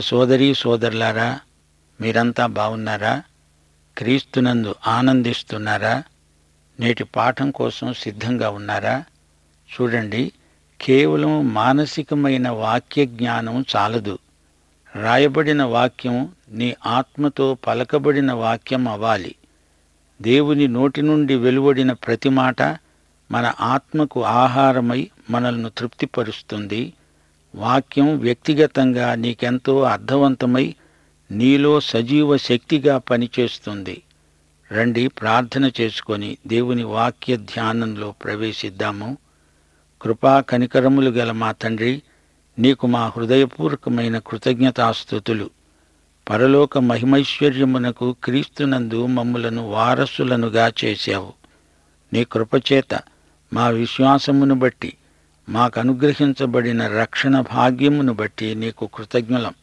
సోదరీ సోదరులారా మీరంతా బాగున్నారా క్రీస్తునందు ఆనందిస్తున్నారా నేటి పాఠం కోసం సిద్ధంగా ఉన్నారా చూడండి కేవలం మానసికమైన వాక్య జ్ఞానం చాలదు రాయబడిన వాక్యం నీ ఆత్మతో పలకబడిన వాక్యం అవ్వాలి దేవుని నోటి నుండి వెలువడిన ప్రతి మాట మన ఆత్మకు ఆహారమై మనల్ని తృప్తిపరుస్తుంది వాక్యం వ్యక్తిగతంగా నీకెంతో అర్థవంతమై నీలో సజీవ శక్తిగా పనిచేస్తుంది రండి ప్రార్థన చేసుకొని దేవుని వాక్య ధ్యానంలో ప్రవేశిద్దాము కృపా కనికరములు గల మా తండ్రి నీకు మా హృదయపూర్వకమైన కృతజ్ఞతాస్థుతులు పరలోక మహిమైశ్వర్యమునకు క్రీస్తునందు మమ్ములను వారసులనుగా చేశావు నీ కృపచేత మా విశ్వాసమును బట్టి మాకు అనుగ్రహించబడిన రక్షణ భాగ్యమును బట్టి నీకు కృతజ్ఞులం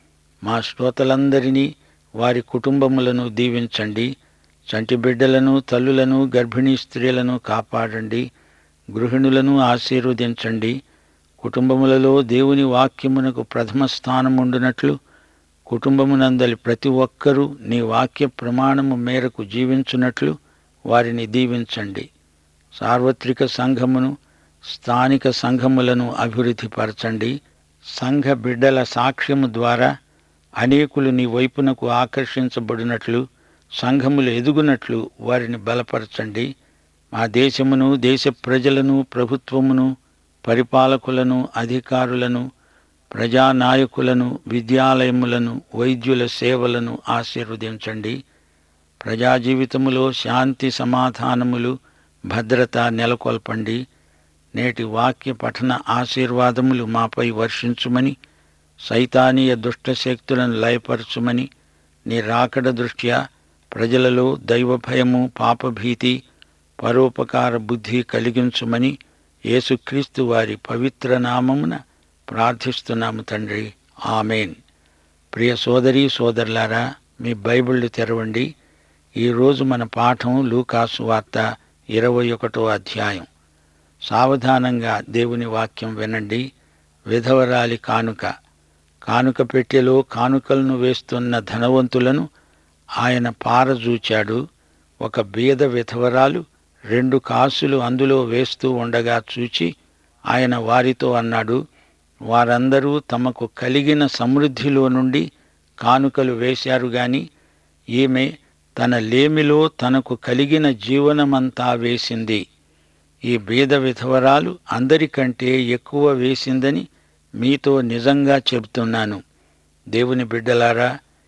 మా శ్రోతలందరినీ వారి కుటుంబములను దీవించండి చంటి బిడ్డలను తల్లులను గర్భిణీ స్త్రీలను కాపాడండి గృహిణులను ఆశీర్వదించండి కుటుంబములలో దేవుని వాక్యమునకు ప్రథమ స్థానముండునట్లు కుటుంబమునందలి ప్రతి ఒక్కరూ నీ వాక్య ప్రమాణము మేరకు జీవించున్నట్లు వారిని దీవించండి సార్వత్రిక సంఘమును స్థానిక సంఘములను అభివృద్ధిపరచండి సంఘ బిడ్డల సాక్ష్యము ద్వారా అనేకులు నీ వైపునకు ఆకర్షించబడినట్లు సంఘములు ఎదుగునట్లు వారిని బలపరచండి మా దేశమును దేశ ప్రజలను ప్రభుత్వమును పరిపాలకులను అధికారులను ప్రజానాయకులను విద్యాలయములను వైద్యుల సేవలను ఆశీర్వదించండి ప్రజా జీవితములో శాంతి సమాధానములు భద్రత నెలకొల్పండి నేటి వాక్య పఠన ఆశీర్వాదములు మాపై వర్షించుమని సైతానీయ దుష్టశక్తులను లయపరచుమని నీ రాకడ దృష్ట్యా ప్రజలలో దైవభయము పాపభీతి పరోపకార బుద్ధి కలిగించుమని యేసుక్రీస్తు వారి పవిత్ర నామమున ప్రార్థిస్తున్నాము తండ్రి ఆమెన్ ప్రియ సోదరీ సోదరులారా మీ బైబిళ్ళు తెరవండి ఈరోజు మన పాఠం లూకాసు వార్త ఇరవై ఒకటో అధ్యాయం సావధానంగా దేవుని వాక్యం వినండి విధవరాలి కానుక కానుక పెట్టెలో కానుకలను వేస్తున్న ధనవంతులను ఆయన పారజూచాడు ఒక బీద విధవరాలు రెండు కాసులు అందులో వేస్తూ ఉండగా చూచి ఆయన వారితో అన్నాడు వారందరూ తమకు కలిగిన సమృద్ధిలో నుండి కానుకలు వేశారు గాని ఈమె తన లేమిలో తనకు కలిగిన జీవనమంతా వేసింది ఈ బీద విధవరాలు అందరికంటే ఎక్కువ వేసిందని మీతో నిజంగా చెబుతున్నాను దేవుని బిడ్డలారా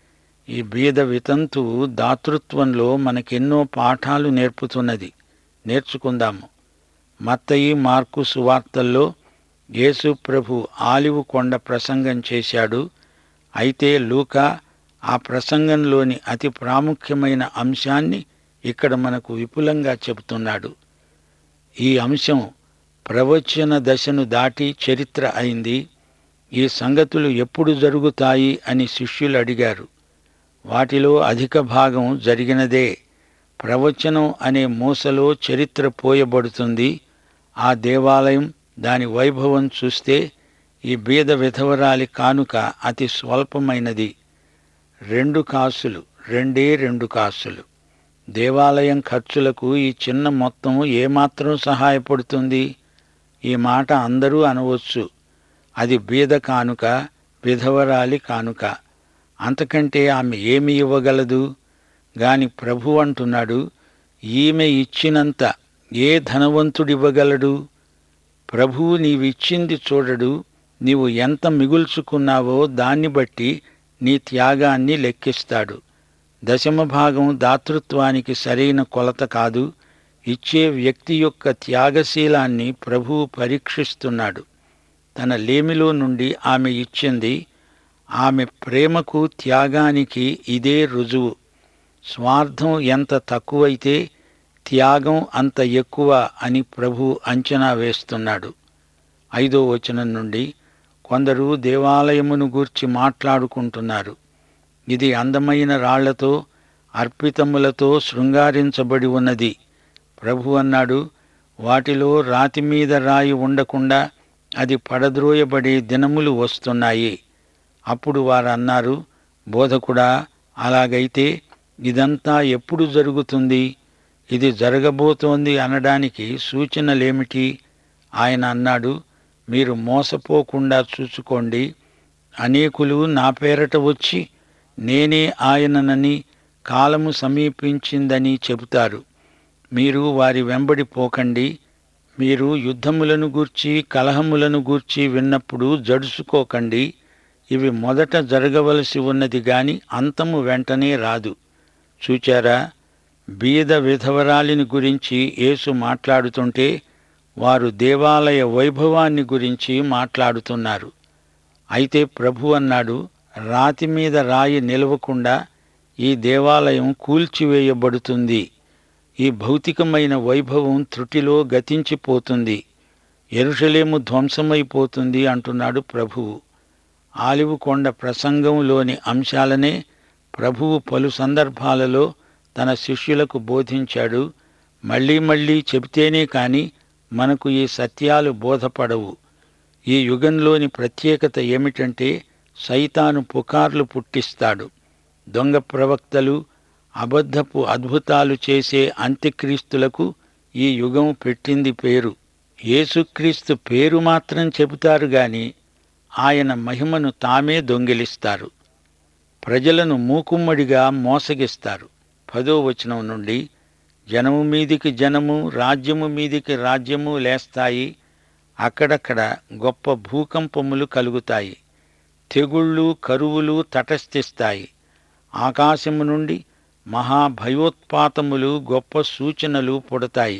ఈ బీద వితంతువు దాతృత్వంలో మనకెన్నో పాఠాలు నేర్పుతున్నది నేర్చుకుందాము మత్తయి మార్కు సువార్తల్లో యేసు ప్రభు ఆలివు కొండ ప్రసంగం చేశాడు అయితే లూకా ఆ ప్రసంగంలోని అతి ప్రాముఖ్యమైన అంశాన్ని ఇక్కడ మనకు విపులంగా చెబుతున్నాడు ఈ అంశం ప్రవచన దశను దాటి చరిత్ర అయింది ఈ సంగతులు ఎప్పుడు జరుగుతాయి అని శిష్యులు అడిగారు వాటిలో అధిక భాగం జరిగినదే ప్రవచనం అనే మూసలో చరిత్ర పోయబడుతుంది ఆ దేవాలయం దాని వైభవం చూస్తే ఈ బీద విధవరాలి కానుక అతి స్వల్పమైనది రెండు కాసులు రెండే రెండు కాసులు దేవాలయం ఖర్చులకు ఈ చిన్న మొత్తం ఏమాత్రం సహాయపడుతుంది ఈ మాట అందరూ అనవచ్చు అది బీద కానుక విధవరాలి కానుక అంతకంటే ఆమె ఏమి ఇవ్వగలదు గాని ప్రభు అంటున్నాడు ఈమె ఇచ్చినంత ఏ ధనవంతుడివ్వగలడు ప్రభువు నీవిచ్చింది చూడడు నీవు ఎంత మిగుల్చుకున్నావో దాన్ని బట్టి నీ త్యాగాన్ని లెక్కిస్తాడు దశమ భాగం దాతృత్వానికి సరైన కొలత కాదు ఇచ్చే వ్యక్తి యొక్క త్యాగశీలాన్ని ప్రభువు పరీక్షిస్తున్నాడు తన లేమిలో నుండి ఆమె ఇచ్చింది ఆమె ప్రేమకు త్యాగానికి ఇదే రుజువు స్వార్థం ఎంత తక్కువైతే త్యాగం అంత ఎక్కువ అని ప్రభు అంచనా వేస్తున్నాడు ఐదో వచనం నుండి కొందరు దేవాలయమును గూర్చి మాట్లాడుకుంటున్నారు ఇది అందమైన రాళ్లతో అర్పితములతో శృంగారించబడి ఉన్నది ప్రభు అన్నాడు వాటిలో రాతి మీద రాయి ఉండకుండా అది పడద్రోయబడే దినములు వస్తున్నాయి అప్పుడు వారు అన్నారు బోధకుడా అలాగైతే ఇదంతా ఎప్పుడు జరుగుతుంది ఇది జరగబోతోంది అనడానికి సూచనలేమిటి ఆయన అన్నాడు మీరు మోసపోకుండా చూసుకోండి అనేకులు నా పేరట వచ్చి నేనే ఆయననని కాలము సమీపించిందని చెబుతారు మీరు వారి వెంబడి పోకండి మీరు యుద్ధములను గూర్చి కలహములను గూర్చి విన్నప్పుడు జడుసుకోకండి ఇవి మొదట జరగవలసి ఉన్నది గాని అంతము వెంటనే రాదు చూచారా బీద విధవరాలిని గురించి యేసు మాట్లాడుతుంటే వారు దేవాలయ వైభవాన్ని గురించి మాట్లాడుతున్నారు అయితే ప్రభు అన్నాడు రాతి మీద రాయి నిలవకుండా ఈ దేవాలయం కూల్చివేయబడుతుంది ఈ భౌతికమైన వైభవం త్రుటిలో గతించిపోతుంది ఎరుషలేము ధ్వంసమైపోతుంది అంటున్నాడు ప్రభువు ఆలివు కొండ ప్రసంగంలోని అంశాలనే ప్రభువు పలు సందర్భాలలో తన శిష్యులకు బోధించాడు మళ్ళీ మళ్ళీ చెబితేనే కాని మనకు ఈ సత్యాలు బోధపడవు ఈ యుగంలోని ప్రత్యేకత ఏమిటంటే సైతాను పుకార్లు పుట్టిస్తాడు దొంగ ప్రవక్తలు అబద్ధపు అద్భుతాలు చేసే అంత్యక్రీస్తులకు ఈ యుగం పెట్టింది పేరు యేసుక్రీస్తు పేరు మాత్రం చెబుతారు గాని ఆయన మహిమను తామే దొంగిలిస్తారు ప్రజలను మూకుమ్మడిగా మోసగిస్తారు పదో వచనం నుండి జనము మీదికి జనము రాజ్యము మీదికి రాజ్యము లేస్తాయి అక్కడక్కడ గొప్ప భూకంపములు కలుగుతాయి తెగుళ్ళు కరువులు తటస్థిస్తాయి ఆకాశము నుండి మహాభయోత్పాతములు గొప్ప సూచనలు పుడతాయి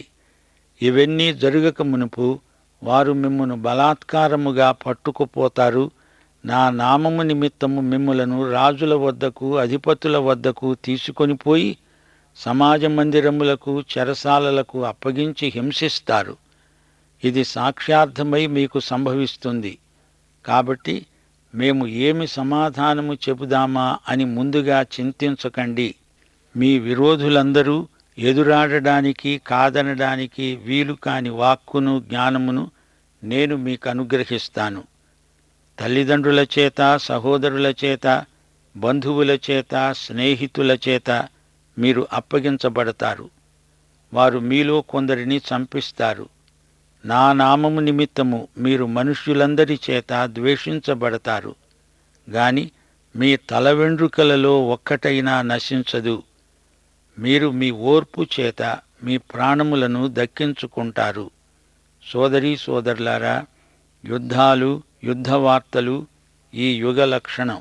ఇవన్నీ జరుగక మునుపు వారు మిమ్మును బలాత్కారముగా పట్టుకుపోతారు నా నామము నిమిత్తము మిమ్ములను రాజుల వద్దకు అధిపతుల వద్దకు తీసుకొని పోయి సమాజ మందిరములకు చెరసాలలకు అప్పగించి హింసిస్తారు ఇది సాక్ష్యార్థమై మీకు సంభవిస్తుంది కాబట్టి మేము ఏమి సమాధానము చెబుదామా అని ముందుగా చింతించకండి మీ విరోధులందరూ ఎదురాడడానికి కాదనడానికి వీలు కాని వాక్కును జ్ఞానమును నేను మీకు అనుగ్రహిస్తాను తల్లిదండ్రుల చేత సహోదరుల చేత బంధువుల చేత స్నేహితుల చేత మీరు అప్పగించబడతారు వారు మీలో కొందరిని చంపిస్తారు నా నామము నిమిత్తము మీరు మనుష్యులందరి చేత ద్వేషించబడతారు గాని మీ తల వెండ్రుకలలో ఒక్కటైనా నశించదు మీరు మీ ఓర్పు చేత మీ ప్రాణములను దక్కించుకుంటారు సోదరీ సోదరులారా యుద్ధాలు యుద్ధ వార్తలు ఈ యుగ లక్షణం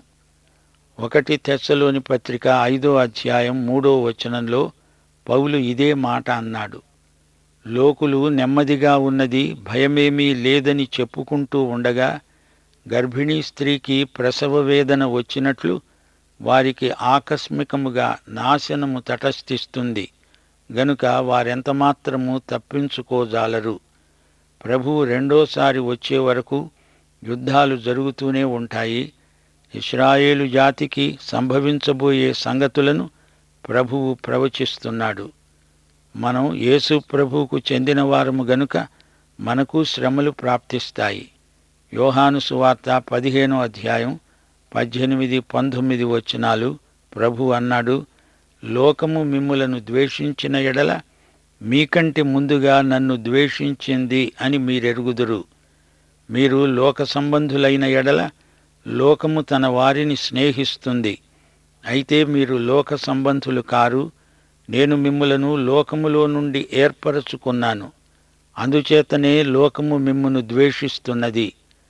ఒకటి తెచ్చలోని పత్రిక ఐదో అధ్యాయం మూడో వచనంలో పౌలు ఇదే మాట అన్నాడు లోకులు నెమ్మదిగా ఉన్నది భయమేమీ లేదని చెప్పుకుంటూ ఉండగా గర్భిణీ స్త్రీకి ప్రసవ వేదన వచ్చినట్లు వారికి ఆకస్మికముగా నాశనము తటస్థిస్తుంది గనుక వారెంతమాత్రము తప్పించుకోజాలరు ప్రభువు రెండోసారి వచ్చే వరకు యుద్ధాలు జరుగుతూనే ఉంటాయి ఇస్రాయేలు జాతికి సంభవించబోయే సంగతులను ప్రభువు ప్రవచిస్తున్నాడు మనం యేసు ప్రభువుకు చెందిన వారము గనుక మనకు శ్రమలు ప్రాప్తిస్తాయి యోహాను సువార్త పదిహేనో అధ్యాయం పద్దెనిమిది పంతొమ్మిది వచనాలు ప్రభు అన్నాడు లోకము మిమ్ములను ద్వేషించిన ఎడల మీకంటే ముందుగా నన్ను ద్వేషించింది అని మీరెరుగుదురు మీరు లోక సంబంధులైన ఎడల లోకము తన వారిని స్నేహిస్తుంది అయితే మీరు లోక సంబంధులు కారు నేను మిమ్ములను లోకములో నుండి ఏర్పరచుకున్నాను అందుచేతనే లోకము మిమ్మును ద్వేషిస్తున్నది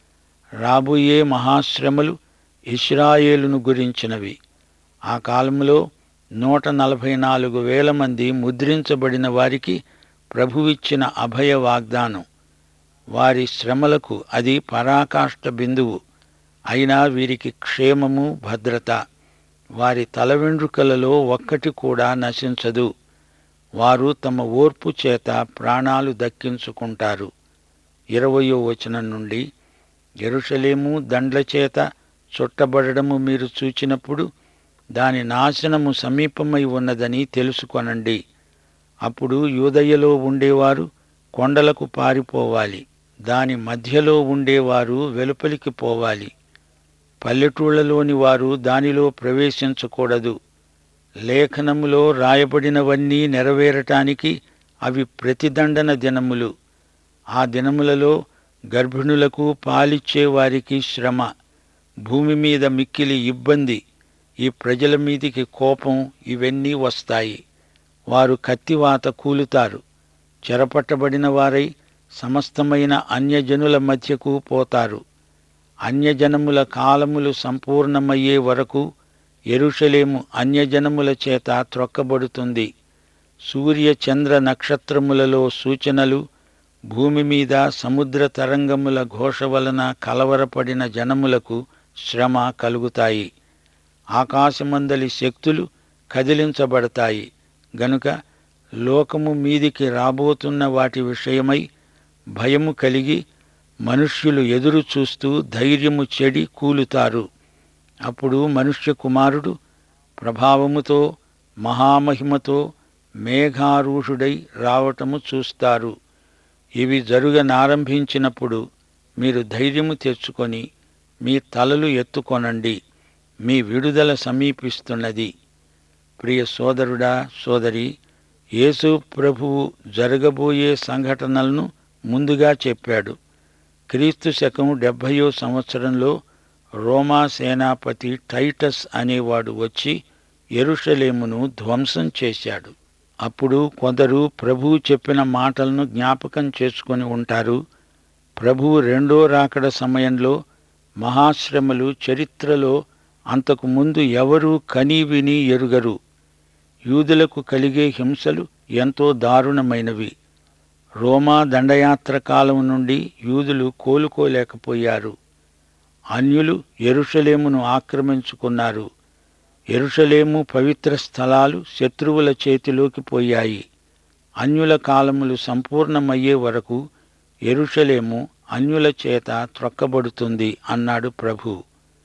రాబోయే మహాశ్రమలు ఇస్రాయేలును గురించినవి ఆ కాలంలో నూట నలభై నాలుగు వేల మంది ముద్రించబడిన వారికి ప్రభువిచ్చిన అభయ వాగ్దానం వారి శ్రమలకు అది పరాకాష్ట బిందువు అయినా వీరికి క్షేమము భద్రత వారి తల వెండ్రుకలలో ఒక్కటి కూడా నశించదు వారు తమ ఓర్పు చేత ప్రాణాలు దక్కించుకుంటారు ఇరవయో వచనం నుండి ఎరుషలేము దండ్ల చేత చుట్టబడడము మీరు చూచినప్పుడు దాని నాశనము సమీపమై ఉన్నదని తెలుసుకొనండి అప్పుడు యూదయ్యలో ఉండేవారు కొండలకు పారిపోవాలి దాని మధ్యలో ఉండేవారు వెలుపలికి పోవాలి పల్లెటూళ్ళలోని వారు దానిలో ప్రవేశించకూడదు లేఖనములో రాయబడినవన్నీ నెరవేరటానికి అవి ప్రతిదండన దినములు ఆ దినములలో గర్భిణులకు పాలిచ్చే వారికి శ్రమ భూమి మీద మిక్కిలి ఇబ్బంది ఈ ప్రజల మీదికి కోపం ఇవన్నీ వస్తాయి వారు కత్తివాత కూలుతారు చెరపట్టబడిన వారై సమస్తమైన అన్యజనుల మధ్యకు పోతారు అన్యజనముల కాలములు సంపూర్ణమయ్యే వరకు ఎరుషలేము అన్యజనముల చేత త్రొక్కబడుతుంది సూర్య చంద్ర నక్షత్రములలో సూచనలు భూమి మీద సముద్ర తరంగముల ఘోష వలన కలవరపడిన జనములకు శ్రమ కలుగుతాయి ఆకాశమందలి శక్తులు కదిలించబడతాయి గనుక లోకము మీదికి రాబోతున్న వాటి విషయమై భయము కలిగి మనుష్యులు ఎదురు చూస్తూ ధైర్యము చెడి కూలుతారు అప్పుడు మనుష్య కుమారుడు ప్రభావముతో మహామహిమతో మేఘారూఢుడై రావటము చూస్తారు ఇవి జరుగనారంభించినప్పుడు మీరు ధైర్యము తెచ్చుకొని మీ తలలు ఎత్తుకొనండి మీ విడుదల సమీపిస్తున్నది ప్రియ సోదరుడా సోదరి యేసు ప్రభువు జరగబోయే సంఘటనలను ముందుగా చెప్పాడు క్రీస్తు శకం డెబ్భయో సంవత్సరంలో రోమా సేనాపతి టైటస్ అనేవాడు వచ్చి ఎరుషలేమును ధ్వంసం చేశాడు అప్పుడు కొందరు ప్రభువు చెప్పిన మాటలను జ్ఞాపకం చేసుకొని ఉంటారు ప్రభువు రెండో రాకడ సమయంలో మహాశ్రమలు చరిత్రలో అంతకు ముందు ఎవరూ కనీ విని ఎరుగరు యూదులకు కలిగే హింసలు ఎంతో దారుణమైనవి రోమా దండయాత్ర కాలం నుండి యూదులు కోలుకోలేకపోయారు అన్యులు ఎరుషలేమును ఆక్రమించుకున్నారు ఎరుషలేము పవిత్ర స్థలాలు శత్రువుల చేతిలోకి పోయాయి అన్యుల కాలములు సంపూర్ణమయ్యే వరకు ఎరుషలేము అన్యుల చేత త్రొక్కబడుతుంది అన్నాడు ప్రభు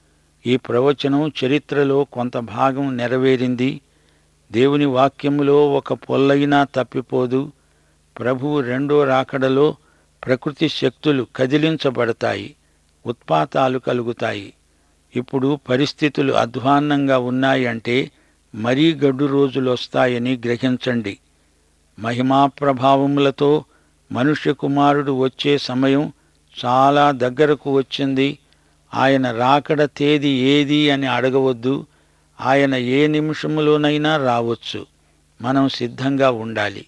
ఈ ప్రవచనం చరిత్రలో కొంత భాగం నెరవేరింది దేవుని వాక్యములో ఒక పొల్లైనా తప్పిపోదు ప్రభువు రెండో రాకడలో ప్రకృతి శక్తులు కదిలించబడతాయి ఉత్పాతాలు కలుగుతాయి ఇప్పుడు పరిస్థితులు అధ్వాన్నంగా ఉన్నాయంటే మరీ గడ్డు రోజులు వస్తాయని గ్రహించండి మహిమా ప్రభావములతో మనుష్య కుమారుడు వచ్చే సమయం చాలా దగ్గరకు వచ్చింది ఆయన రాకడ తేదీ ఏది అని అడగవద్దు ఆయన ఏ నిమిషములోనైనా రావచ్చు మనం సిద్ధంగా ఉండాలి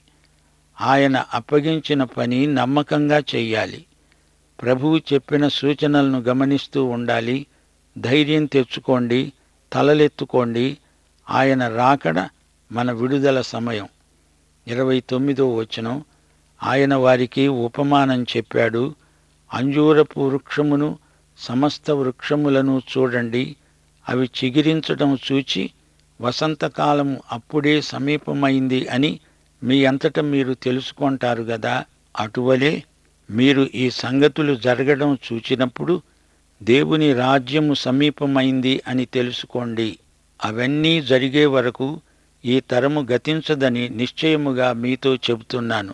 ఆయన అప్పగించిన పని నమ్మకంగా చెయ్యాలి ప్రభువు చెప్పిన సూచనలను గమనిస్తూ ఉండాలి ధైర్యం తెచ్చుకోండి తలలెత్తుకోండి ఆయన రాకడ మన విడుదల సమయం ఇరవై తొమ్మిదో వచనం ఆయన వారికి ఉపమానం చెప్పాడు అంజూరపు వృక్షమును సమస్త వృక్షములను చూడండి అవి చిగిరించటం చూచి వసంతకాలము అప్పుడే సమీపమైంది అని మీ అంతట మీరు తెలుసుకుంటారు గదా అటువలే మీరు ఈ సంగతులు జరగడం చూచినప్పుడు దేవుని రాజ్యము సమీపమైంది అని తెలుసుకోండి అవన్నీ జరిగే వరకు ఈ తరము గతించదని నిశ్చయముగా మీతో చెబుతున్నాను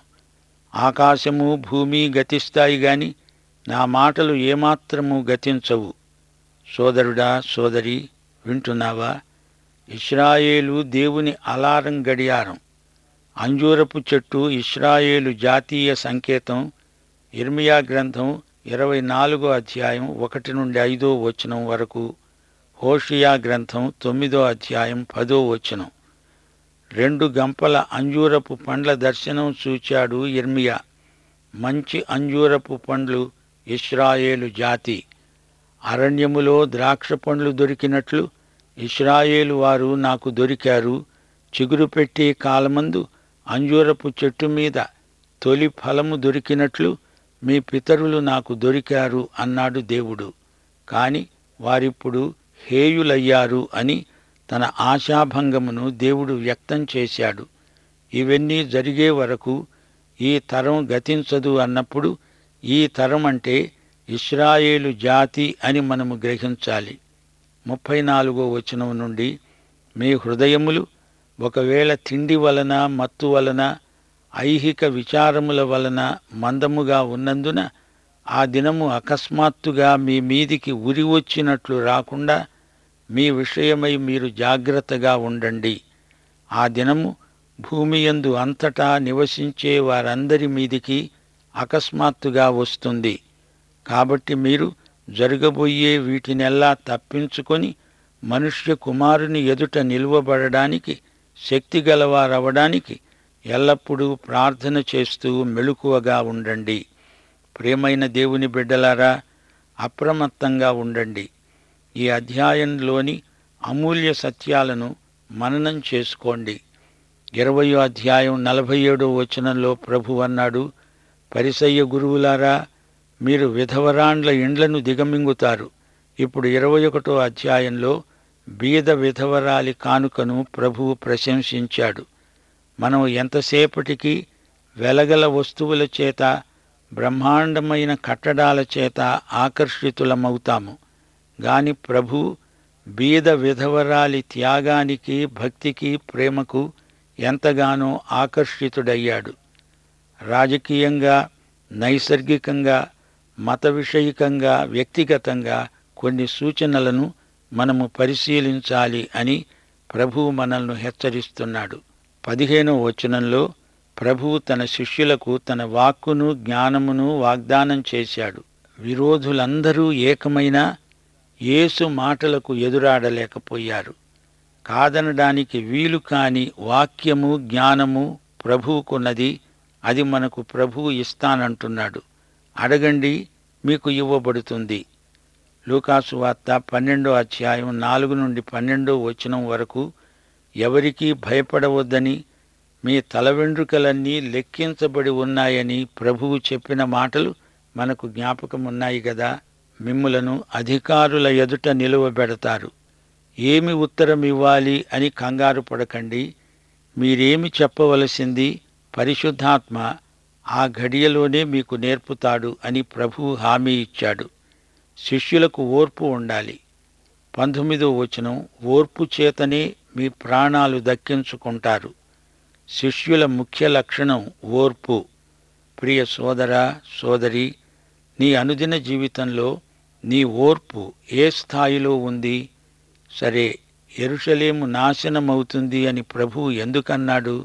ఆకాశము భూమి గతిస్తాయి గాని నా మాటలు ఏమాత్రము గతించవు సోదరుడా సోదరి వింటున్నావా ఇస్రాయేలు దేవుని అలారం గడియారం అంజూరపు చెట్టు ఇస్రాయేలు జాతీయ సంకేతం ఇర్మియా గ్రంథం ఇరవై నాలుగో అధ్యాయం ఒకటి నుండి ఐదో వచనం వరకు హోషియా గ్రంథం తొమ్మిదో అధ్యాయం పదో వచనం రెండు గంపల అంజూరపు పండ్ల దర్శనం చూచాడు ఇర్మియా మంచి అంజూరపు పండ్లు ఇస్రాయేలు జాతి అరణ్యములో ద్రాక్ష పండ్లు దొరికినట్లు ఇస్రాయేలు వారు నాకు దొరికారు చిగురు పెట్టే కాలమందు అంజూరపు చెట్టు మీద తొలి ఫలము దొరికినట్లు మీ పితరులు నాకు దొరికారు అన్నాడు దేవుడు కాని వారిప్పుడు హేయులయ్యారు అని తన ఆశాభంగమును దేవుడు వ్యక్తం చేశాడు ఇవన్నీ జరిగే వరకు ఈ తరం గతించదు అన్నప్పుడు ఈ తరం అంటే ఇస్రాయేలు జాతి అని మనము గ్రహించాలి ముప్పై నాలుగో వచనం నుండి మీ హృదయములు ఒకవేళ తిండి వలన మత్తు వలన ఐహిక విచారముల వలన మందముగా ఉన్నందున ఆ దినము అకస్మాత్తుగా మీ మీదికి ఉరి వచ్చినట్లు రాకుండా మీ విషయమై మీరు జాగ్రత్తగా ఉండండి ఆ దినము భూమి యందు అంతటా నివసించే వారందరి మీదికి అకస్మాత్తుగా వస్తుంది కాబట్టి మీరు జరగబోయే వీటినెల్లా తప్పించుకొని మనుష్య కుమారుని ఎదుట నిలువబడడానికి శక్తిగలవారవడానికి ఎల్లప్పుడూ ప్రార్థన చేస్తూ మెళుకువగా ఉండండి ప్రేమైన దేవుని బిడ్డలారా అప్రమత్తంగా ఉండండి ఈ అధ్యాయంలోని అమూల్య సత్యాలను మననం చేసుకోండి ఇరవయో అధ్యాయం నలభై ఏడో వచనంలో ప్రభు అన్నాడు పరిసయ్య గురువులారా మీరు విధవరాండ్ల ఇండ్లను దిగమింగుతారు ఇప్పుడు ఇరవై ఒకటో అధ్యాయంలో బీద విధవరాలి కానుకను ప్రభువు ప్రశంసించాడు మనం ఎంతసేపటికి వెలగల వస్తువుల చేత బ్రహ్మాండమైన కట్టడాల చేత ఆకర్షితులమవుతాము గాని ప్రభు బీద విధవరాలి త్యాగానికి భక్తికి ప్రేమకు ఎంతగానో ఆకర్షితుడయ్యాడు రాజకీయంగా నైసర్గికంగా మత విషయికంగా వ్యక్తిగతంగా కొన్ని సూచనలను మనము పరిశీలించాలి అని ప్రభువు మనల్ని హెచ్చరిస్తున్నాడు పదిహేనో వచనంలో ప్రభువు తన శిష్యులకు తన వాక్కును జ్ఞానమును వాగ్దానం చేశాడు విరోధులందరూ ఏకమైన యేసు మాటలకు ఎదురాడలేకపోయారు కాదనడానికి వీలు కాని వాక్యము జ్ఞానము ప్రభువుకున్నది అది మనకు ప్రభువు ఇస్తానంటున్నాడు అడగండి మీకు ఇవ్వబడుతుంది లూకాసు వార్త పన్నెండో అధ్యాయం నాలుగు నుండి పన్నెండో వచనం వరకు ఎవరికీ భయపడవద్దని మీ తల వెండ్రుకలన్నీ లెక్కించబడి ఉన్నాయని ప్రభువు చెప్పిన మాటలు మనకు జ్ఞాపకమున్నాయి గదా మిమ్ములను అధికారుల ఎదుట నిలువబెడతారు ఏమి ఉత్తరం ఇవ్వాలి అని కంగారు పడకండి మీరేమి చెప్పవలసింది పరిశుద్ధాత్మ ఆ ఘడియలోనే మీకు నేర్పుతాడు అని ప్రభువు హామీ ఇచ్చాడు శిష్యులకు ఓర్పు ఉండాలి పంతొమ్మిదో వచనం ఓర్పు చేతనే మీ ప్రాణాలు దక్కించుకుంటారు శిష్యుల ముఖ్య లక్షణం ఓర్పు ప్రియ సోదర సోదరి నీ అనుదిన జీవితంలో నీ ఓర్పు ఏ స్థాయిలో ఉంది సరే ఎరుషలేము నాశనమవుతుంది అని ప్రభువు ఎందుకన్నాడు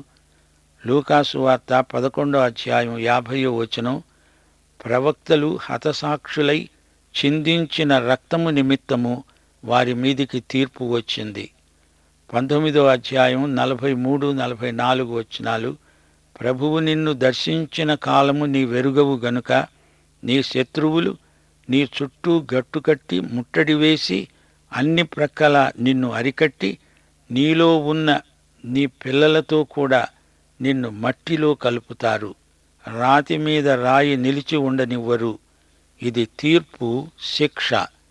లూకాసు వార్త పదకొండో అధ్యాయం యాభయో వచనం ప్రవక్తలు హతసాక్షులై చిందించిన రక్తము నిమిత్తము వారి మీదికి తీర్పు వచ్చింది పంతొమ్మిదో అధ్యాయం నలభై మూడు నలభై నాలుగు వచనాలు ప్రభువు నిన్ను దర్శించిన కాలము నీ వెరుగవు గనుక నీ శత్రువులు నీ చుట్టూ గట్టుకట్టి ముట్టడి వేసి అన్ని ప్రక్కల నిన్ను అరికట్టి నీలో ఉన్న నీ పిల్లలతో కూడా నిన్ను మట్టిలో కలుపుతారు రాతి మీద రాయి నిలిచి ఉండనివ్వరు ఇది తీర్పు శిక్ష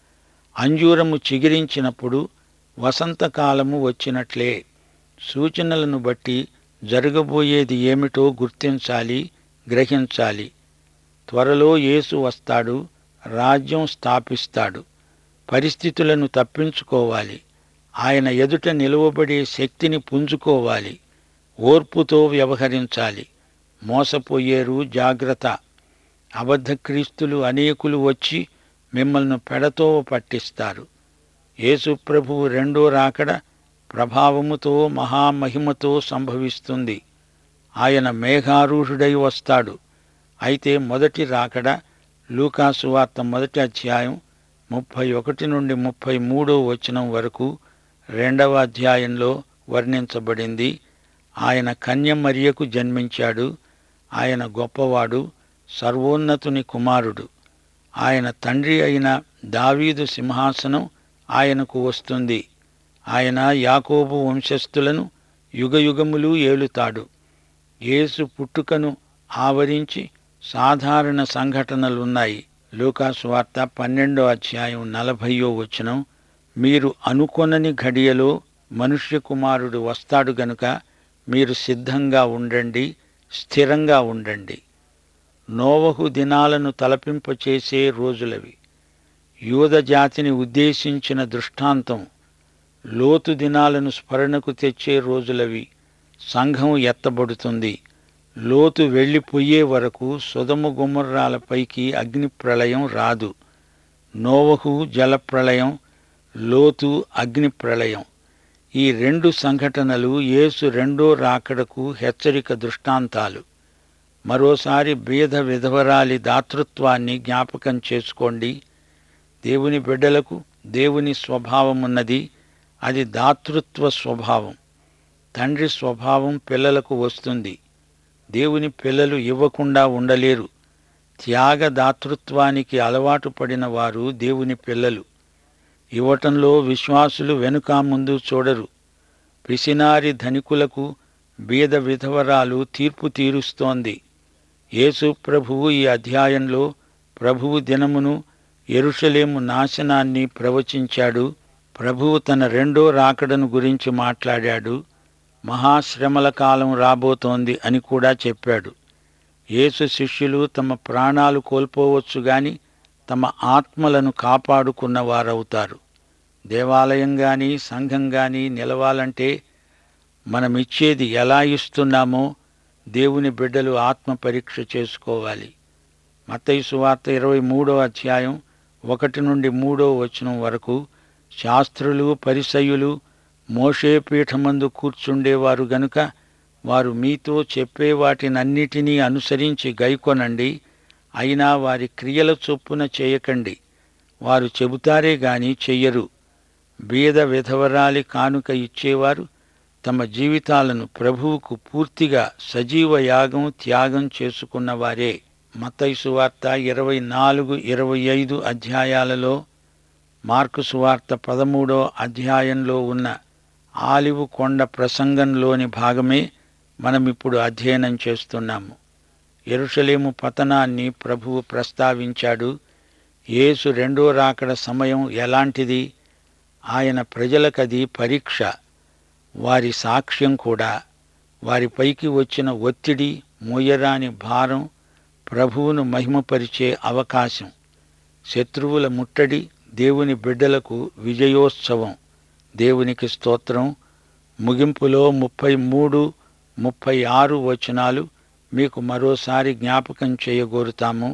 అంజూరము చిగిరించినప్పుడు వసంతకాలము వచ్చినట్లే సూచనలను బట్టి జరగబోయేది ఏమిటో గుర్తించాలి గ్రహించాలి త్వరలో యేసు వస్తాడు రాజ్యం స్థాపిస్తాడు పరిస్థితులను తప్పించుకోవాలి ఆయన ఎదుట నిలువబడే శక్తిని పుంజుకోవాలి ఓర్పుతో వ్యవహరించాలి మోసపోయేరు జాగ్రత్త అబద్ధ క్రీస్తులు అనేకులు వచ్చి మిమ్మల్ని పెడతో పట్టిస్తారు యేసు ప్రభువు రెండో రాకడ ప్రభావముతో మహామహిమతో సంభవిస్తుంది ఆయన మేఘారూఢుడై వస్తాడు అయితే మొదటి రాకడ లూకాసు వార్త మొదటి అధ్యాయం ముప్పై ఒకటి నుండి ముప్పై మూడో వచనం వరకు రెండవ అధ్యాయంలో వర్ణించబడింది ఆయన కన్యమరియకు జన్మించాడు ఆయన గొప్పవాడు సర్వోన్నతుని కుమారుడు ఆయన తండ్రి అయిన దావీదు సింహాసనం ఆయనకు వస్తుంది ఆయన యాకోబు వంశస్థులను యుగయుగములు ఏలుతాడు యేసు పుట్టుకను ఆవరించి సాధారణ సంఘటనలున్నాయి లూకాసు వార్త పన్నెండో అధ్యాయం నలభయో వచనం మీరు అనుకొనని ఘడియలో మనుష్య కుమారుడు వస్తాడు గనుక మీరు సిద్ధంగా ఉండండి స్థిరంగా ఉండండి నోవహు దినాలను తలపింపచేసే రోజులవి యూద జాతిని ఉద్దేశించిన దృష్టాంతం లోతు దినాలను స్మరణకు తెచ్చే రోజులవి సంఘం ఎత్తబడుతుంది లోతు వెళ్ళిపోయే వరకు సుధము గుమ్మర్రాలపైకి అగ్నిప్రళయం రాదు నోవహు జలప్రళయం లోతు అగ్నిప్రళయం ఈ రెండు సంఘటనలు యేసు రెండో రాకడకు హెచ్చరిక దృష్టాంతాలు మరోసారి బీద విధవరాలి దాతృత్వాన్ని జ్ఞాపకం చేసుకోండి దేవుని బిడ్డలకు దేవుని స్వభావమున్నది అది దాతృత్వ స్వభావం తండ్రి స్వభావం పిల్లలకు వస్తుంది దేవుని పిల్లలు ఇవ్వకుండా ఉండలేరు త్యాగ దాతృత్వానికి అలవాటు పడిన వారు దేవుని పిల్లలు ఇవ్వటంలో విశ్వాసులు వెనుక ముందు చూడరు పిసినారి ధనికులకు బీద విధవరాలు తీర్పు తీరుస్తోంది యేసు ప్రభువు ఈ అధ్యాయంలో ప్రభువు దినమును ఎరుషలేము నాశనాన్ని ప్రవచించాడు ప్రభువు తన రెండో రాకడను గురించి మాట్లాడాడు మహాశ్రమల కాలం రాబోతోంది అని కూడా చెప్పాడు యేసు శిష్యులు తమ ప్రాణాలు కోల్పోవచ్చు గాని తమ ఆత్మలను కాపాడుకున్న వారవుతారు దేవాలయం గాని సంఘం గాని నిలవాలంటే మనమిచ్చేది ఎలా ఇస్తున్నామో దేవుని బిడ్డలు ఆత్మ పరీక్ష చేసుకోవాలి మత్తయి సువార్త ఇరవై మూడో అధ్యాయం ఒకటి నుండి మూడో వచనం వరకు శాస్త్రులు పరిసయులు మోషే పీఠమందు కూర్చుండేవారు గనుక వారు మీతో చెప్పే వాటినన్నిటినీ అనుసరించి గైకొనండి అయినా వారి క్రియల చొప్పున చేయకండి వారు చెబుతారే గాని చెయ్యరు బీద విధవరాలి కానుక ఇచ్చేవారు తమ జీవితాలను ప్రభువుకు పూర్తిగా సజీవ యాగం త్యాగం చేసుకున్నవారే మత్తయి సువార్త ఇరవై నాలుగు ఇరవై ఐదు అధ్యాయాలలో మార్కు సువార్త పదమూడో అధ్యాయంలో ఉన్న ఆలివు కొండ ప్రసంగంలోని భాగమే మనమిప్పుడు అధ్యయనం చేస్తున్నాము ఎరుషలేము పతనాన్ని ప్రభువు ప్రస్తావించాడు యేసు రెండో రాకడ సమయం ఎలాంటిది ఆయన ప్రజలకది పరీక్ష వారి సాక్ష్యం కూడా వారిపైకి వచ్చిన ఒత్తిడి మోయరాని భారం ప్రభువును మహిమపరిచే అవకాశం శత్రువుల ముట్టడి దేవుని బిడ్డలకు విజయోత్సవం దేవునికి స్తోత్రం ముగింపులో ముప్పై మూడు ముప్పై ఆరు వచనాలు మీకు మరోసారి జ్ఞాపకం చేయగోరుతాము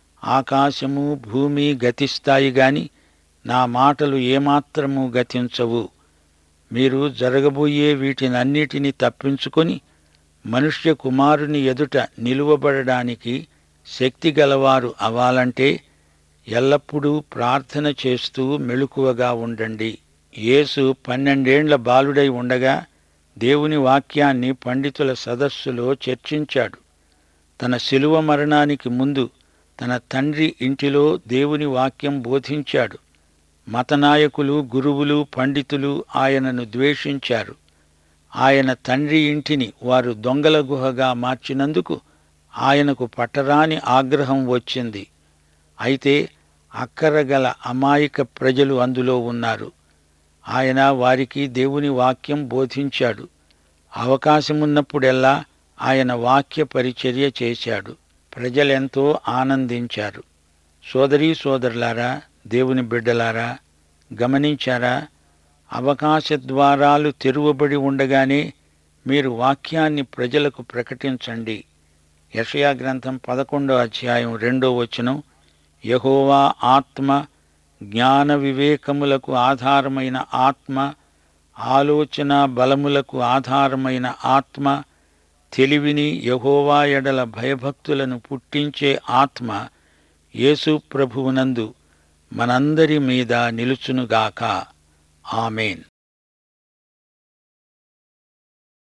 ఆకాశము భూమి గతిస్తాయి గాని నా మాటలు ఏమాత్రము గతించవు మీరు జరగబోయే వీటినన్నిటినీ తప్పించుకొని మనుష్య కుమారుని ఎదుట నిలువబడడానికి శక్తి గలవారు అవ్వాలంటే ఎల్లప్పుడూ ప్రార్థన చేస్తూ మెళుకువగా ఉండండి యేసు పన్నెండేండ్ల బాలుడై ఉండగా దేవుని వాక్యాన్ని పండితుల సదస్సులో చర్చించాడు తన శిలువ మరణానికి ముందు తన తండ్రి ఇంటిలో దేవుని వాక్యం బోధించాడు మతనాయకులు గురువులు పండితులు ఆయనను ద్వేషించారు ఆయన తండ్రి ఇంటిని వారు దొంగల గుహగా మార్చినందుకు ఆయనకు పట్టరాని ఆగ్రహం వచ్చింది అయితే అక్కరగల అమాయక ప్రజలు అందులో ఉన్నారు ఆయన వారికి దేవుని వాక్యం బోధించాడు అవకాశమున్నప్పుడెల్లా ఆయన వాక్య పరిచర్య చేశాడు ప్రజలెంతో ఆనందించారు సోదరీ సోదరులారా దేవుని బిడ్డలారా గమనించారా అవకాశ ద్వారాలు తెరువబడి ఉండగానే మీరు వాక్యాన్ని ప్రజలకు ప్రకటించండి యషయా గ్రంథం పదకొండో అధ్యాయం రెండో వచనం యహోవా ఆత్మ జ్ఞాన వివేకములకు ఆధారమైన ఆత్మ ఆలోచన బలములకు ఆధారమైన ఆత్మ తెలివిని యహోవా ఎడల భయభక్తులను పుట్టించే ఆత్మ యేసు ప్రభువునందు మనందరి మీద నిలుచునుగాక ఆమెన్